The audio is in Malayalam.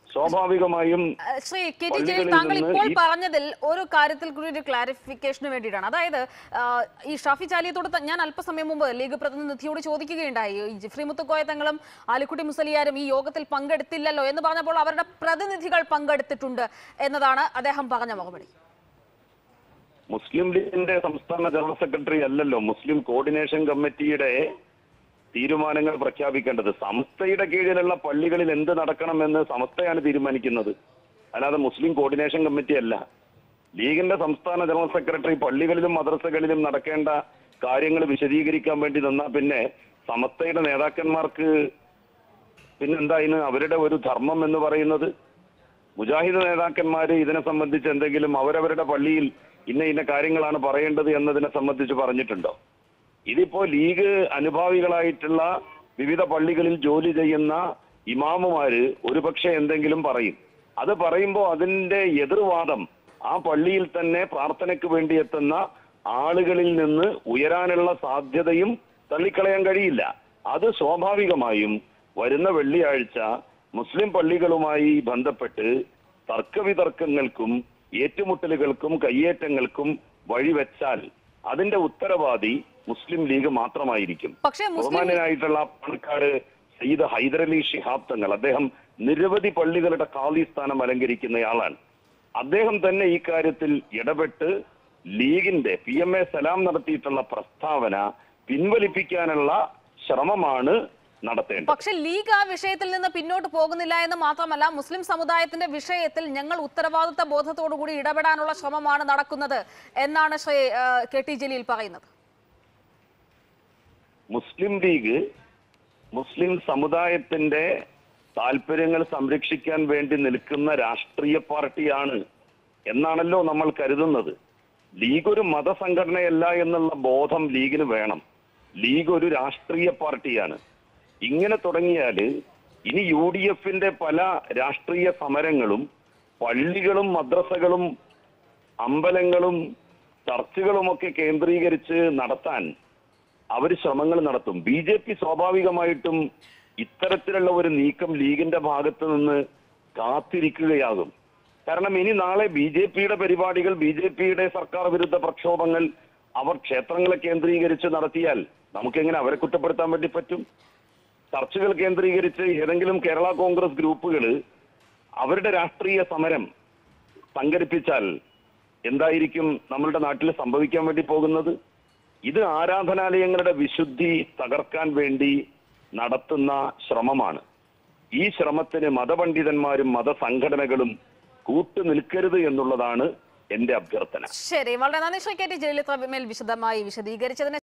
സ്വാഭാവികമായും ഏഹ് ശ്രീ കെ ടി ജലീൽ പള്ളികളിൽ താങ്കൾ നിന്ന് ഇപ്പോൾ ഈ- പറഞ്ഞതിൽ ഒരു കാര്യത്തിൽ കൂടി ഒരു ക്ലാരിഫിക്കേഷന് വേണ്ടിയിട്ടാണ് അതായത് ആഹ്, ഈ ഷാഫി ചാലിയത്തോട് ത- ഞാൻ അല്പസമയം മുമ്പ് ലീഗ് പ്രതിനിധിയോട് ചോദിക്കുകയുണ്ടായി ഈ ജിഫ്രി മുത്തുക്കോയ തങ്ങളും ആലിക്കുട്ടി മുസലിയാരും ഈ യോഗത്തിൽ പങ്കെടുത്തില്ലല്ലോ എന്ന് പറഞ്ഞപ്പോൾ അവരുടെ പ്രതിനിധികൾ പങ്കെടുത്തിട്ടുണ്ട് എന്നതാണ് അദ്ദേഹം പറഞ്ഞ മറുപടി മുസ്ലിം ലീഗിന്റെ സംസ്ഥാന ജനറൽ സെക്രട്ടറി അല്ലല്ലോ മുസ്ലിം കോർഡിനേഷൻ കമ്മിറ്റിയുടെ തീരുമാനങ്ങൾ പ്രഖ്യാപിക്കേണ്ടത് സംസ്ഥയുടെ കീഴിലുള്ള പള്ളികളിൽ എന്ത് നടക്കണമെന്ന് സംസ്ഥയാണ് തീരുമാനിക്കുന്നത് അല്ലാതെ മുസ്ലിം കോർഡിനേഷൻ കമ്മിറ്റി അല്ല ലീഗിന്റെ സംസ്ഥാന ജനറൽ സെക്രട്ടറി പള്ളികളിലും മദ്രസകളിലും നടക്കേണ്ട കാര്യങ്ങൾ വിശദീകരിക്കാൻ വേണ്ടി നിന്നാ പിന്നെ സമസ്തയുടെ നേതാക്കന്മാർക്ക് പിന്നെന്താ ഇന്ന് അവരുടെ ഒരു ധർമ്മം എന്ന് പറയുന്നത് മുജാഹിദ് നേതാക്കന്മാര് ഇതിനെ സംബന്ധിച്ച് എന്തെങ്കിലും അവരവരുടെ പള്ളിയിൽ ഇന്ന ഇന്ന കാര്യങ്ങളാണ് പറയേണ്ടത് എന്നതിനെ സംബന്ധിച്ച് പറഞ്ഞിട്ടുണ്ടോ ഇതിപ്പോ ലീഗ് അനുഭാവികളായിട്ടുള്ള വിവിധ പള്ളികളിൽ ജോലി ചെയ്യുന്ന ഇമാമുമാര് ഒരുപക്ഷെ എന്തെങ്കിലും പറയും അത് പറയുമ്പോൾ അതിന്റെ എതിർവാദം ആ പള്ളിയിൽ തന്നെ പ്രാർത്ഥനയ്ക്ക് വേണ്ടി എത്തുന്ന ആളുകളിൽ നിന്ന് ഉയരാനുള്ള സാധ്യതയും തള്ളിക്കളയാൻ കഴിയില്ല അത് സ്വാഭാവികമായും വരുന്ന വെള്ളിയാഴ്ച മുസ്ലിം പള്ളികളുമായി ബന്ധപ്പെട്ട് തർക്കവിതർക്കങ്ങൾക്കും ഏറ്റുമുട്ടലുകൾക്കും കയ്യേറ്റങ്ങൾക്കും വഴിവെച്ചാൽ അതിന്റെ ഉത്തരവാദി മുസ്ലിം ലീഗ് മാത്രമായിരിക്കും പക്ഷേ മുസ്ലിം ബഹുമാനായിട്ടുള്ള പണക്കാട് സയ്യിദ് ഹൈദരലി ശിഹാബ് തങ്ങൾ അദ്ദേഹം നിരവധി പള്ളികളുടെ കാലി സ്ഥാനം അലങ്കരിക്കുന്നയാളാണ് അദ്ദേഹം തന്നെ ഈ കാര്യത്തിൽ ഇടപെട്ട് ലീഗിന്റെ പി എം എ സലാം നടത്തിയിട്ടുള്ള പ്രസ്താവന പിൻവലിപ്പിക്കാനുള്ള ശ്രമമാണ് നടത്തേണ്ടത് പക്ഷെ ലീഗ് ആ വിഷയത്തിൽ നിന്ന് പിന്നോട്ട് പോകുന്നില്ല എന്ന് മാത്രമല്ല മുസ്ലിം സമുദായത്തിന്റെ വിഷയത്തിൽ ഞങ്ങൾ ഉത്തരവാദിത്ത ബോധത്തോടുകൂടി ഇടപെടാനുള്ള ശ്രമമാണ് നടക്കുന്നത് എന്നാണ് ശ്രീ ഏഹ്, കെ ടി ജലീൽ പറയുന്നത് മുസ്ലിം ലീഗ് മുസ്ലിം സമുദായത്തിന്റെ താല്പര്യങ്ങൾ സംരക്ഷിക്കാൻ വേണ്ടി നിൽക്കുന്ന രാഷ്ട്രീയ പാർട്ടിയാണ് എന്നാണല്ലോ നമ്മൾ കരുതുന്നത് ലീഗ് ഒരു മതസംഘടനയല്ല എന്നുള്ള ബോധം ലീഗിന് വേണം ലീഗ് ഒരു രാഷ്ട്രീയ പാർട്ടിയാണ് ഇങ്ങനെ തുടങ്ങിയാല് ഇനി യു ഡി എഫിന്റെ പല രാഷ്ട്രീയ സമരങ്ങളും പള്ളികളും മദ്രസകളും അമ്പലങ്ങളും ചർച്ചുകളുമൊക്കെ കേന്ദ്രീകരിച്ച് നടത്താൻ അവർ ശ്രമങ്ങൾ നടത്തും ബി ജെ പി സ്വാഭാവികമായിട്ടും ഇത്തരത്തിലുള്ള ഒരു നീക്കം ലീഗിന്റെ ഭാഗത്ത് നിന്ന് കാത്തിരിക്കുകയാകും കാരണം ഇനി നാളെ ബി ജെ പിയുടെ പരിപാടികൾ ബി ജെ പിയുടെ സർക്കാർ വിരുദ്ധ പ്രക്ഷോഭങ്ങൾ അവർ ക്ഷേത്രങ്ങളെ കേന്ദ്രീകരിച്ച് നടത്തിയാൽ നമുക്കെങ്ങനെ അവരെ കുറ്റപ്പെടുത്താൻ വേണ്ടി പറ്റും ചർച്ചുകൾ കേന്ദ്രീകരിച്ച് ഏതെങ്കിലും കേരള കോൺഗ്രസ് ഗ്രൂപ്പുകൾ അവരുടെ രാഷ്ട്രീയ സമരം സംഘടിപ്പിച്ചാൽ എന്തായിരിക്കും നമ്മളുടെ നാട്ടിൽ സംഭവിക്കാൻ വേണ്ടി പോകുന്നത് ഇത് ആരാധനാലയങ്ങളുടെ വിശുദ്ധി തകർക്കാൻ വേണ്ടി നടത്തുന്ന ശ്രമമാണ് ഈ ശ്രമത്തിന് മതപണ്ഡിതന്മാരും മതസംഘടനകളും കൂട്ടുനിൽക്കരുത് എന്നുള്ളതാണ് എന്റെ അഭ്യർത്ഥന ശരി വളരെ നന്ദി ശ്രീ കെ ടി ജലീൽ ഇത്ര മേൽ വിശദമായി വിശദീകരിച്ചതിന്